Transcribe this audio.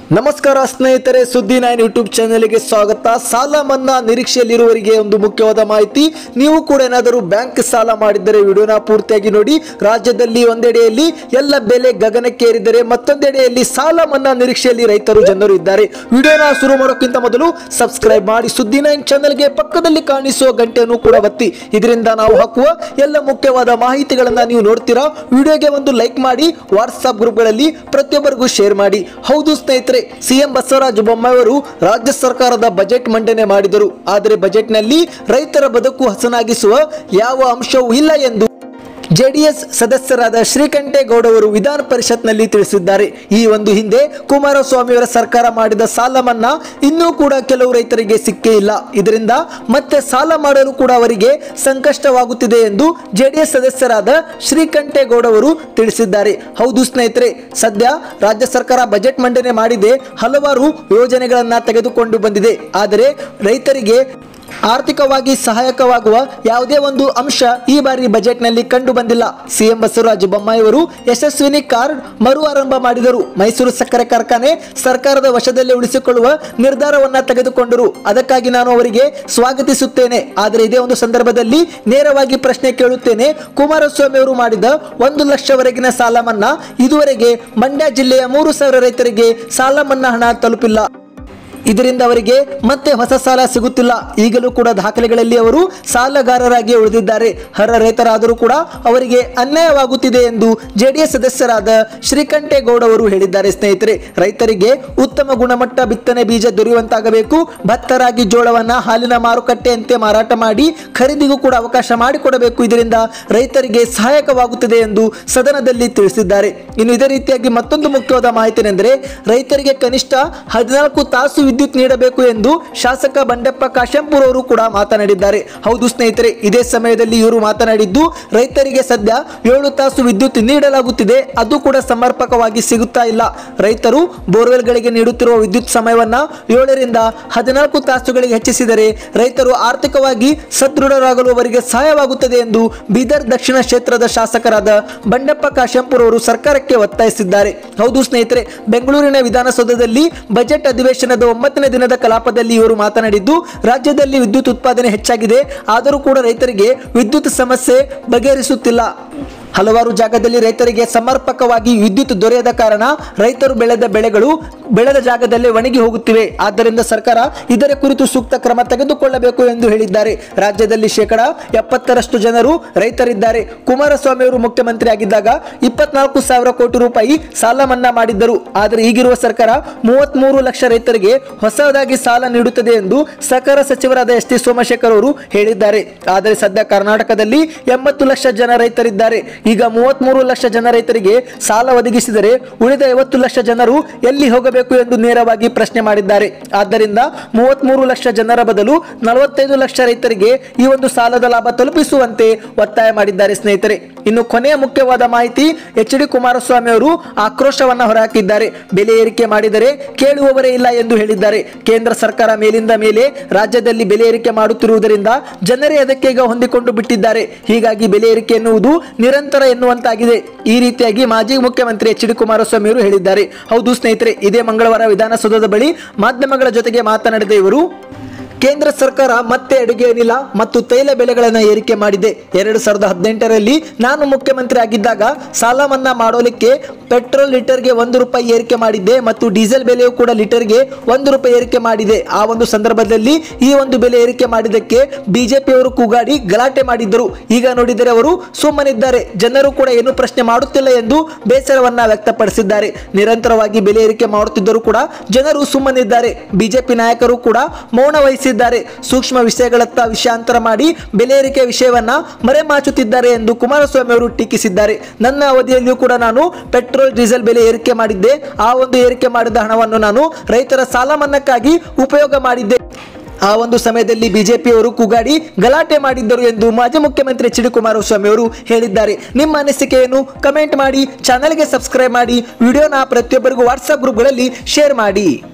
ನಮಸ್ಕಾರ ಸ್ನೇಹಿತರೆ ಸುದ್ದಿ ನೈನ್ ಯೂಟ್ಯೂಬ್ ಚಾನೆಲ್ಗೆ ಸ್ವಾಗತ ಸಾಲ ಮನ್ನಾ ನಿರೀಕ್ಷೆಯಲ್ಲಿರುವವರಿಗೆ ಒಂದು ಮುಖ್ಯವಾದ ಮಾಹಿತಿ ನೀವು ಕೂಡ ಏನಾದರೂ ಬ್ಯಾಂಕ್ ಸಾಲ ಮಾಡಿದ್ದರೆ ವಿಡಿಯೋನ ಪೂರ್ತಿಯಾಗಿ ನೋಡಿ ರಾಜ್ಯದಲ್ಲಿ ಒಂದೆಡೆಯಲ್ಲಿ ಎಲ್ಲ ಬೆಲೆ ಗಗನಕ್ಕೇರಿದರೆ ಮತ್ತೊಂದೆಡೆಯಲ್ಲಿ ಸಾಲ ಮನ್ನಾ ನಿರೀಕ್ಷೆಯಲ್ಲಿ ರೈತರು ಜನರು ಇದ್ದಾರೆ ವಿಡಿಯೋನ ಶುರು ಮಾಡೋಕ್ಕಿಂತ ಮೊದಲು ಸಬ್ಸ್ಕ್ರೈಬ್ ಮಾಡಿ ಸುದ್ದಿ ನೈನ್ ಚಾನೆಲ್ಗೆ ಪಕ್ಕದಲ್ಲಿ ಕಾಣಿಸುವ ಗಂಟೆಯನ್ನು ಕೂಡ ಒತ್ತಿ ಇದರಿಂದ ನಾವು ಹಾಕುವ ಎಲ್ಲ ಮುಖ್ಯವಾದ ಮಾಹಿತಿಗಳನ್ನ ನೀವು ನೋಡ್ತೀರಾ ವಿಡಿಯೋಗೆ ಒಂದು ಲೈಕ್ ಮಾಡಿ ವಾಟ್ಸ್ಆಪ್ ಗ್ರೂಪ್ಗಳಲ್ಲಿ ಪ್ರತಿಯೊಬ್ಬರಿಗೂ ಶೇರ್ ಮಾಡಿ ಹೌದು ಸ್ನೇಹಿತರೆ ಸಿಎಂ ಬಸವರಾಜ ಬೊಮ್ಮಾಯಿ ಅವರು ರಾಜ್ಯ ಸರ್ಕಾರದ ಬಜೆಟ್ ಮಂಡನೆ ಮಾಡಿದರು ಆದರೆ ಬಜೆಟ್ನಲ್ಲಿ ರೈತರ ಬದುಕು ಹಸನಾಗಿಸುವ ಯಾವ ಅಂಶವೂ ಇಲ್ಲ ಎಂದು ಜೆಡಿಎಸ್ ಸದಸ್ಯರಾದ ಶ್ರೀಕಂಠೇಗೌಡ ಅವರು ವಿಧಾನ ಪರಿಷತ್ನಲ್ಲಿ ತಿಳಿಸಿದ್ದಾರೆ ಈ ಒಂದು ಹಿಂದೆ ಕುಮಾರಸ್ವಾಮಿಯವರ ಸರ್ಕಾರ ಮಾಡಿದ ಸಾಲ ಮನ್ನಾ ಇನ್ನೂ ಕೂಡ ಕೆಲವು ರೈತರಿಗೆ ಸಿಕ್ಕೇ ಇಲ್ಲ ಇದರಿಂದ ಮತ್ತೆ ಸಾಲ ಮಾಡಲು ಕೂಡ ಅವರಿಗೆ ಸಂಕಷ್ಟವಾಗುತ್ತಿದೆ ಎಂದು ಜೆಡಿಎಸ್ ಸದಸ್ಯರಾದ ಶ್ರೀಕಂಠೇಗೌಡ ಅವರು ತಿಳಿಸಿದ್ದಾರೆ ಹೌದು ಸ್ನೇಹಿತರೆ ಸದ್ಯ ರಾಜ್ಯ ಸರ್ಕಾರ ಬಜೆಟ್ ಮಂಡನೆ ಮಾಡಿದೆ ಹಲವಾರು ಯೋಜನೆಗಳನ್ನ ತೆಗೆದುಕೊಂಡು ಬಂದಿದೆ ಆದರೆ ರೈತರಿಗೆ ಆರ್ಥಿಕವಾಗಿ ಸಹಾಯಕವಾಗುವ ಯಾವುದೇ ಒಂದು ಅಂಶ ಈ ಬಾರಿ ಬಜೆಟ್ನಲ್ಲಿ ಕಂಡು ಬಂದಿಲ್ಲ ಸಿಎಂ ಬಸವರಾಜ ಬೊಮ್ಮಾಯಿ ಅವರು ಯಶಸ್ವಿನಿ ಕಾರ್ಡ್ ಮರು ಆರಂಭ ಮಾಡಿದರು ಮೈಸೂರು ಸಕ್ಕರೆ ಕಾರ್ಖಾನೆ ಸರ್ಕಾರದ ವಶದಲ್ಲಿ ಉಳಿಸಿಕೊಳ್ಳುವ ನಿರ್ಧಾರವನ್ನ ತೆಗೆದುಕೊಂಡರು ಅದಕ್ಕಾಗಿ ನಾನು ಅವರಿಗೆ ಸ್ವಾಗತಿಸುತ್ತೇನೆ ಆದರೆ ಇದೇ ಒಂದು ಸಂದರ್ಭದಲ್ಲಿ ನೇರವಾಗಿ ಪ್ರಶ್ನೆ ಕೇಳುತ್ತೇನೆ ಕುಮಾರಸ್ವಾಮಿ ಅವರು ಮಾಡಿದ ಒಂದು ಲಕ್ಷವರೆಗಿನ ಸಾಲ ಮನ್ನಾ ಇದುವರೆಗೆ ಮಂಡ್ಯ ಜಿಲ್ಲೆಯ ಮೂರು ಸಾವಿರ ರೈತರಿಗೆ ಸಾಲ ಮನ್ನಾ ಹಣ ತಲುಪಿಲ್ಲ ಇದರಿಂದ ಅವರಿಗೆ ಮತ್ತೆ ಹೊಸ ಸಾಲ ಸಿಗುತ್ತಿಲ್ಲ ಈಗಲೂ ಕೂಡ ದಾಖಲೆಗಳಲ್ಲಿ ಅವರು ಸಾಲಗಾರರಾಗಿ ಉಳಿದಿದ್ದಾರೆ ಹರ ರೈತರಾದರೂ ಕೂಡ ಅವರಿಗೆ ಅನ್ಯಾಯವಾಗುತ್ತಿದೆ ಎಂದು ಜೆಡಿಎಸ್ ಸದಸ್ಯರಾದ ಶ್ರೀಕಂಠೇಗೌಡ ಅವರು ಹೇಳಿದ್ದಾರೆ ಸ್ನೇಹಿತರೆ ರೈತರಿಗೆ ಉತ್ತಮ ಗುಣಮಟ್ಟ ಬಿತ್ತನೆ ಬೀಜ ದೊರೆಯುವಂತಾಗಬೇಕು ಭತ್ತ ರಾಗಿ ಜೋಳವನ್ನ ಹಾಲಿನ ಮಾರುಕಟ್ಟೆಯಂತೆ ಮಾರಾಟ ಮಾಡಿ ಖರೀದಿಗೂ ಕೂಡ ಅವಕಾಶ ಮಾಡಿಕೊಡಬೇಕು ಇದರಿಂದ ರೈತರಿಗೆ ಸಹಾಯಕವಾಗುತ್ತದೆ ಎಂದು ಸದನದಲ್ಲಿ ತಿಳಿಸಿದ್ದಾರೆ ಇನ್ನು ಇದೇ ರೀತಿಯಾಗಿ ಮತ್ತೊಂದು ಮುಖ್ಯವಾದ ಮಾಹಿತಿ ಏನೆಂದರೆ ರೈತರಿಗೆ ಕನಿಷ್ಠ ಹದಿನಾಲ್ಕು ತಾಸು ವಿದ್ಯುತ್ ನೀಡಬೇಕು ಎಂದು ಶಾಸಕ ಬಂಡೆಪ್ಪ ಕಾಶೆಂಪುರ್ ಅವರು ಕೂಡ ಮಾತನಾಡಿದ್ದಾರೆ ಹೌದು ಸ್ನೇಹಿತರೆ ಇದೇ ಸಮಯದಲ್ಲಿ ಇವರು ಮಾತನಾಡಿದ್ದು ರೈತರಿಗೆ ಸದ್ಯ ಏಳು ತಾಸು ವಿದ್ಯುತ್ ನೀಡಲಾಗುತ್ತಿದೆ ಅದು ಕೂಡ ಸಮರ್ಪಕವಾಗಿ ಸಿಗುತ್ತಾ ಇಲ್ಲ ರೈತರು ಬೋರ್ವೆಲ್ಗಳಿಗೆ ನೀಡುತ್ತಿರುವ ವಿದ್ಯುತ್ ಸಮಯವನ್ನ ಏಳರಿಂದ ಹದಿನಾಲ್ಕು ತಾಸುಗಳಿಗೆ ಹೆಚ್ಚಿಸಿದರೆ ರೈತರು ಆರ್ಥಿಕವಾಗಿ ಸದೃಢರಾಗಲು ಅವರಿಗೆ ಸಹಾಯವಾಗುತ್ತದೆ ಎಂದು ಬೀದರ್ ದಕ್ಷಿಣ ಕ್ಷೇತ್ರದ ಶಾಸಕರಾದ ಬಂಡೆಪ್ಪ ಕಾಶೆಂಪುರ್ ಅವರು ಸರ್ಕಾರಕ್ಕೆ ಒತ್ತಾಯಿಸಿದ್ದಾರೆ ಹೌದು ಸ್ನೇಹಿತರೆ ಬೆಂಗಳೂರಿನ ವಿಧಾನಸೌಧದಲ್ಲಿ ಬಜೆಟ್ ಅಧಿವೇಶನದ ಒಂಬತ್ತನೇ ದಿನದ ಕಲಾಪದಲ್ಲಿ ಇವರು ಮಾತನಾಡಿದ್ದು ರಾಜ್ಯದಲ್ಲಿ ವಿದ್ಯುತ್ ಉತ್ಪಾದನೆ ಹೆಚ್ಚಾಗಿದೆ ಆದರೂ ಕೂಡ ರೈತರಿಗೆ ವಿದ್ಯುತ್ ಸಮಸ್ಯೆ ಬಗೆಹರಿಸುತ್ತಿಲ್ಲ ಹಲವಾರು ಜಾಗದಲ್ಲಿ ರೈತರಿಗೆ ಸಮರ್ಪಕವಾಗಿ ವಿದ್ಯುತ್ ದೊರೆಯದ ಕಾರಣ ರೈತರು ಬೆಳೆದ ಬೆಳೆಗಳು ಬೆಳೆದ ಜಾಗದಲ್ಲೇ ಒಣಗಿ ಹೋಗುತ್ತಿವೆ ಆದ್ದರಿಂದ ಸರ್ಕಾರ ಇದರ ಕುರಿತು ಸೂಕ್ತ ಕ್ರಮ ತೆಗೆದುಕೊಳ್ಳಬೇಕು ಎಂದು ಹೇಳಿದ್ದಾರೆ ರಾಜ್ಯದಲ್ಲಿ ಶೇಕಡ ಎಪ್ಪತ್ತರಷ್ಟು ಜನರು ರೈತರಿದ್ದಾರೆ ಕುಮಾರಸ್ವಾಮಿ ಅವರು ಮುಖ್ಯಮಂತ್ರಿ ಆಗಿದ್ದಾಗ ಇಪ್ಪತ್ನಾಲ್ಕು ಸಾವಿರ ಕೋಟಿ ರೂಪಾಯಿ ಸಾಲ ಮನ್ನಾ ಮಾಡಿದ್ದರು ಆದರೆ ಈಗಿರುವ ಸರ್ಕಾರ ಮೂವತ್ಮೂರು ಲಕ್ಷ ರೈತರಿಗೆ ಹೊಸದಾಗಿ ಸಾಲ ನೀಡುತ್ತದೆ ಎಂದು ಸಹಕಾರ ಸಚಿವರಾದ ಎಸ್ ಟಿ ಸೋಮಶೇಖರ್ ಅವರು ಹೇಳಿದ್ದಾರೆ ಆದರೆ ಸದ್ಯ ಕರ್ನಾಟಕದಲ್ಲಿ ಎಂಬತ್ತು ಲಕ್ಷ ಜನ ರೈತರಿದ್ದಾರೆ ಈಗ ಮೂವತ್ಮೂರು ಲಕ್ಷ ಜನ ರೈತರಿಗೆ ಸಾಲ ಒದಗಿಸಿದರೆ ಉಳಿದ ಐವತ್ತು ಲಕ್ಷ ಜನರು ಎಲ್ಲಿ ಹೋಗಬೇಕು ಎಂದು ನೇರವಾಗಿ ಪ್ರಶ್ನೆ ಮಾಡಿದ್ದಾರೆ ಆದ್ದರಿಂದ ಮೂವತ್ಮೂರು ಲಕ್ಷ ಜನರ ಬದಲು ನಲವತ್ತೈದು ಲಕ್ಷ ರೈತರಿಗೆ ಈ ಒಂದು ಸಾಲದ ಲಾಭ ತಲುಪಿಸುವಂತೆ ಒತ್ತಾಯ ಮಾಡಿದ್ದಾರೆ ಸ್ನೇಹಿತರೆ ಇನ್ನು ಕೊನೆಯ ಮುಖ್ಯವಾದ ಮಾಹಿತಿ ಎಚ್ ಡಿ ಕುಮಾರಸ್ವಾಮಿ ಅವರು ಆಕ್ರೋಶವನ್ನ ಹೊರಹಾಕಿದ್ದಾರೆ ಬೆಲೆ ಏರಿಕೆ ಮಾಡಿದರೆ ಕೇಳುವವರೇ ಇಲ್ಲ ಎಂದು ಹೇಳಿದ್ದಾರೆ ಕೇಂದ್ರ ಸರ್ಕಾರ ಮೇಲಿಂದ ಮೇಲೆ ರಾಜ್ಯದಲ್ಲಿ ಬೆಲೆ ಏರಿಕೆ ಮಾಡುತ್ತಿರುವುದರಿಂದ ಜನರೇ ಅದಕ್ಕೆ ಈಗ ಹೊಂದಿಕೊಂಡು ಬಿಟ್ಟಿದ್ದಾರೆ ಹೀಗಾಗಿ ಬೆಲೆ ಏರಿಕೆ ಎನ್ನುವುದು ನಿರಂತರ ಎನ್ನುವಂತಾಗಿದೆ ಈ ರೀತಿಯಾಗಿ ಮಾಜಿ ಮುಖ್ಯಮಂತ್ರಿ ಎಚ್ ಡಿ ಕುಮಾರಸ್ವಾಮಿ ಅವರು ಹೇಳಿದ್ದಾರೆ ಹೌದು ಸ್ನೇಹಿತರೆ ಇದೇ ಮಂಗಳವಾರ ವಿಧಾನಸೌಧದ ಬಳಿ ಮಾಧ್ಯಮಗಳ ಜೊತೆಗೆ ಮಾತನಾಡಿದ ಇವರು ಕೇಂದ್ರ ಸರ್ಕಾರ ಮತ್ತೆ ಅಡುಗೆ ಅನಿಲ ಮತ್ತು ತೈಲ ಬೆಲೆಗಳನ್ನು ಏರಿಕೆ ಮಾಡಿದೆ ಎರಡು ಸಾವಿರದ ಹದಿನೆಂಟರಲ್ಲಿ ನಾನು ಮುಖ್ಯಮಂತ್ರಿ ಆಗಿದ್ದಾಗ ಸಾಲ ಮನ್ನಾ ಮಾಡೋಲಿಕ್ಕೆ ಪೆಟ್ರೋಲ್ ಲೀಟರ್ಗೆ ಒಂದು ರೂಪಾಯಿ ಏರಿಕೆ ಮಾಡಿದ್ದೆ ಮತ್ತು ಡೀಸೆಲ್ ಬೆಲೆಯೂ ಕೂಡ ಲೀಟರ್ಗೆ ಒಂದು ರೂಪಾಯಿ ಏರಿಕೆ ಮಾಡಿದೆ ಆ ಒಂದು ಸಂದರ್ಭದಲ್ಲಿ ಈ ಒಂದು ಬೆಲೆ ಏರಿಕೆ ಮಾಡಿದ್ದಕ್ಕೆ ಬಿಜೆಪಿಯವರು ಕೂಗಾಡಿ ಗಲಾಟೆ ಮಾಡಿದ್ದರು ಈಗ ನೋಡಿದರೆ ಅವರು ಸುಮ್ಮನಿದ್ದಾರೆ ಜನರು ಕೂಡ ಏನು ಪ್ರಶ್ನೆ ಮಾಡುತ್ತಿಲ್ಲ ಎಂದು ಬೇಸರವನ್ನ ವ್ಯಕ್ತಪಡಿಸಿದ್ದಾರೆ ನಿರಂತರವಾಗಿ ಬೆಲೆ ಏರಿಕೆ ಮಾಡುತ್ತಿದ್ದರೂ ಕೂಡ ಜನರು ಸುಮ್ಮನಿದ್ದಾರೆ ಬಿಜೆಪಿ ನಾಯಕರು ಕೂಡ ಮೌನ ವಹಿಸಿದ್ದಾರೆ ಸೂಕ್ಷ್ಮ ವಿಷಯಗಳತ್ತ ವಿಷಯಾಂತರ ಮಾಡಿ ಬೆಲೆ ಏರಿಕೆ ವಿಷಯವನ್ನ ಮರೆಮಾಚುತ್ತಿದ್ದಾರೆ ಎಂದು ಕುಮಾರಸ್ವಾಮಿ ಅವರು ಟೀಕಿಸಿದ್ದಾರೆ ನನ್ನ ಅವಧಿಯಲ್ಲಿಯೂ ಕೂಡ ನಾನು ಪೆಟ್ರೋಲ್ ಡೀಸೆಲ್ ಬೆಲೆ ಏರಿಕೆ ಮಾಡಿದ್ದೆ ಆ ಒಂದು ಏರಿಕೆ ಮಾಡಿದ ಹಣವನ್ನು ನಾನು ರೈತರ ಸಾಲ ಮನ್ನಾಕ್ಕಾಗಿ ಉಪಯೋಗ ಮಾಡಿದ್ದೆ ಆ ಒಂದು ಸಮಯದಲ್ಲಿ ಬಿಜೆಪಿಯವರು ಕೂಗಾಡಿ ಗಲಾಟೆ ಮಾಡಿದ್ದರು ಎಂದು ಮಾಜಿ ಮುಖ್ಯಮಂತ್ರಿ ಎಚ್ ಡಿ ಕುಮಾರಸ್ವಾಮಿ ಅವರು ಹೇಳಿದ್ದಾರೆ ನಿಮ್ಮ ಅನಿಸಿಕೆಯನ್ನು ಕಮೆಂಟ್ ಮಾಡಿ ಚಾನಲ್ಗೆ ಸಬ್ಸ್ಕ್ರೈಬ್ ಮಾಡಿ ವಿಡಿಯೋನ ಪ್ರತಿಯೊಬ್ಬರಿಗೂ ವಾಟ್ಸ್ಆಪ್ ಗ್ರೂಪ್ಗಳಲ್ಲಿ ಶೇರ್ ಮಾಡಿ